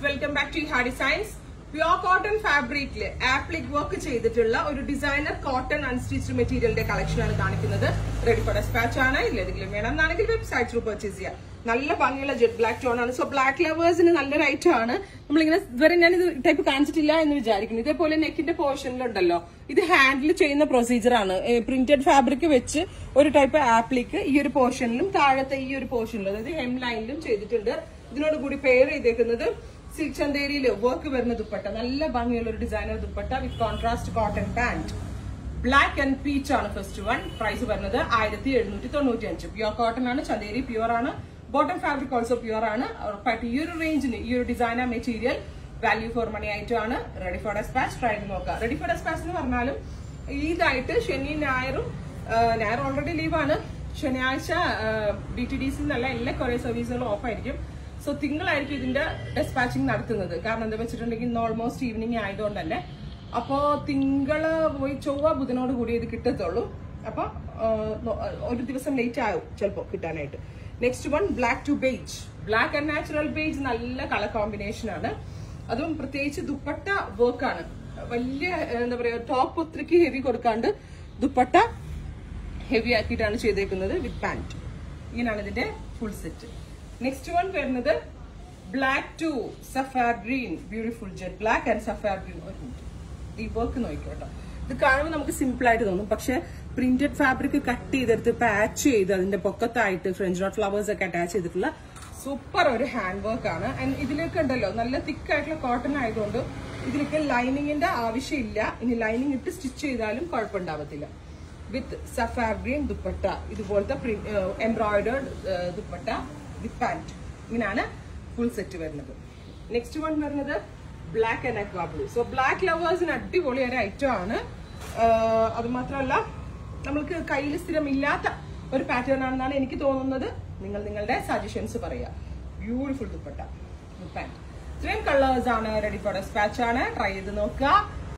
welcome back to ഹാ designs pure cotton ഫാബ്രിക്കില് applique work ചെയ്തിട്ടുള്ള ഒരു ഡിസൈനർ കോട്ടൺ അൺസ്റ്റിച്ച്ഡ് മെറ്റീരിയലിന്റെ കളക്ഷൻ ആണ് കാണിക്കുന്നത് റെഡി ഫോർ ഡെസ്പാച്ച് ആണ് ഇല്ലെങ്കിലും വേണം എന്നാണെങ്കിൽ വെബ്സൈറ്റ് ത്രൂ പർച്ചേസ് ചെയ്യാം നല്ല ഭംഗിയുള്ള ജെറ്റ് ബ്ലാക്ക് ടോൺ ആണ് സോ ബ്ലാക്ക് ലവേഴ്സിന് നല്ലൊരു ഐറ്റം ആണ് നമ്മളിങ്ങനെ ഇതുവരെ ഞാൻ ഇത് ടൈപ്പ് കാണിച്ചിട്ടില്ല എന്ന് വിചാരിക്കുന്നു ഇതേപോലെ നെക്കിന്റെ പോർഷനിലുണ്ടല്ലോ ഇത് ഹാൻഡിൽ ചെയ്യുന്ന പ്രൊസീജിയർ ആണ് പ്രിന്റഡ് ഫാബ്രിക് വെച്ച് ഒരു ടൈപ്പ് ആപ്ലിക്ക് ഈ ഒരു പോർഷനിലും താഴത്തെ ഈ ഒരു പോർഷനിലും അതായത് ഹെം ലൈനിലും ചെയ്തിട്ടുണ്ട് ഇതിനോട് കൂടി പെയർ ചെയ്തേക്കുന്നത് സിൽക്ക് ചന്തേരിയിൽ വർക്ക് വരുന്ന ദുപ്പട്ട നല്ല ഭംഗിയുള്ള ഒരു designer dupatta with contrast cotton pant black and peach ആണ് ഫസ്റ്റ് വൺ പ്രൈസ് വരുന്നത് ആയിരത്തി എഴുന്നൂറ്റി തൊണ്ണൂറ്റി അഞ്ച് പ്യുവർ കോട്ടൺ ആണ് ചന്തേരി പ്യുവർ ആണ് ബോട്ടം ഫാബ്രിക് ഓൾസോ പ്യുവർ ആണ് ഉറപ്പായിട്ട് ഈ ഒരു റേഞ്ചിന് ഈ ഒരു designer material value for money ആയിട്ടാണ് റെഡി ഫോർ ഡെസ്പാച്ച് ട്രൈ ചെയ്ത് നോക്കുക റെഡി ഫോർ ഡെസ്പാച്ച് എന്ന് പറഞ്ഞാലും ഇതായിട്ട് ശനി ഞായറും ആ, ഞായർ ഓൾറെഡി ലീവാണ് ശനിയാഴ്ച ഡി ടി ഡി സി എന്നല്ല എല്ലാ കൊറിയർ സർവീസുകളും ഓഫ് ആയിരിക്കും സോ തിങ്കളായിരിക്കും ഇതിന്റെ ഡെസ്പാച്ചിങ് നടത്തുന്നത് കാരണം എന്താ വെച്ചിട്ടുണ്ടെങ്കിൽ ഇന്ന് ഓൾമോസ്റ്റ് ഈവനിങ് ആയതുകൊണ്ട് തന്നെ അപ്പോ തിങ്കള് പോയി ചൊവ്വ ബുധനോട് കൂടി ഇത് കിട്ടത്തുള്ളൂ അപ്പൊ ആ, നോ- ഒരു ദിവസം ലേറ്റ് ആവും ചിലപ്പോ കിട്ടാനായിട്ട് next one black to beige black and natural beige നല്ല കളർ കോമ്പിനേഷൻ ആണ് അതും പ്രത്യേകിച്ച് ദുപ്പട്ട വർക്കാണ് വലിയ ഏഹ്, എന്താ പറയാ ടോപ്പ് ഒത്തിരിക്ക് ഹെവി കൊടുക്കാണ്ട് ദുപ്പട്ട ഹെവി ആക്കിയിട്ടാണ് ചെയ്തേക്കുന്നത് വിത്ത് പാന്റ് ഇങ്ങനെയാണ് ഇതിന്റെ ഫുൾ സെറ്റ് നെക്സ്റ്റ് വൺ വരുന്നത് black to safari green beautiful jet black and safari green ഒരു മിനിറ്റ് ഈ വർക്ക് നോക്കിക്കോട്ടോ ഇത് കാണുമ്പോൾ നമുക്ക് സിമ്പിൾ ആയിട്ട് തോന്നും പക്ഷെ പ്രിന്റഡ് ഫാബ്രിക് കട്ട് ചെയ്തെടുത്ത് പാച്ച് ചെയ്ത് അതിന്റെ പൊക്കത്തായിട്ട് ഫ്രഞ്ച് നോട്ട് ഫ്ലവേഴ്സ് ഒക്കെ അറ്റാച്ച് ചെയ്തിട്ടുള്ള സൂപ്പർ ഒരു ഹാൻഡ് വർക്ക് ആണ് ആൻഡ് ഇതിലേക്ക് ഉണ്ടല്ലോ നല്ല തിക്ക് ആയിട്ടുള്ള കോട്ടൺ ആയതുകൊണ്ട് ഇതിലേക്ക് ലൈനിങ്ങിന്റെ ആവശ്യമില്ല ഇനി ലൈനിങ് ഇട്ട് സ്റ്റിച്ച് ചെയ്താലും കുഴപ്പമുണ്ടാവത്തില്ല വിത്ത് സഫാർ ഗ്രീൻ ദുപ്പട്ട ഇതുപോലത്തെ എംബ്രോയിഡേർഡ് ദുപ്പട്ട വിത്ത് പാന്റ് ഇങ്ങനെയാണ് ഫുൾ സെറ്റ് വരുന്നത് നെക്സ്റ്റ് വൺ വരുന്നത് black and aqua blue so black ലവേഴ്സിന് അടിപൊളി ഒരു ഐറ്റം ആണ് ആഹ് അത് മാത്രമല്ല നമ്മൾക്ക് കയ്യിൽ സ്ഥിരമില്ലാത്ത ഒരു പാറ്റേൺ ആണെന്നാണ് എനിക്ക് തോന്നുന്നത് നിങ്ങൾ നിങ്ങളുടെ സജഷൻസ് പറയുക ബ്യൂട്ടിഫുൾ ദുപ്പട്ട പാന്റ് ഇത്രയും കളേഴ്സ് ആണ് റെഡി ഫോർ ഡെസ്പാച്ച് ആണ് ട്രൈ ചെയ്ത് നോക്കുക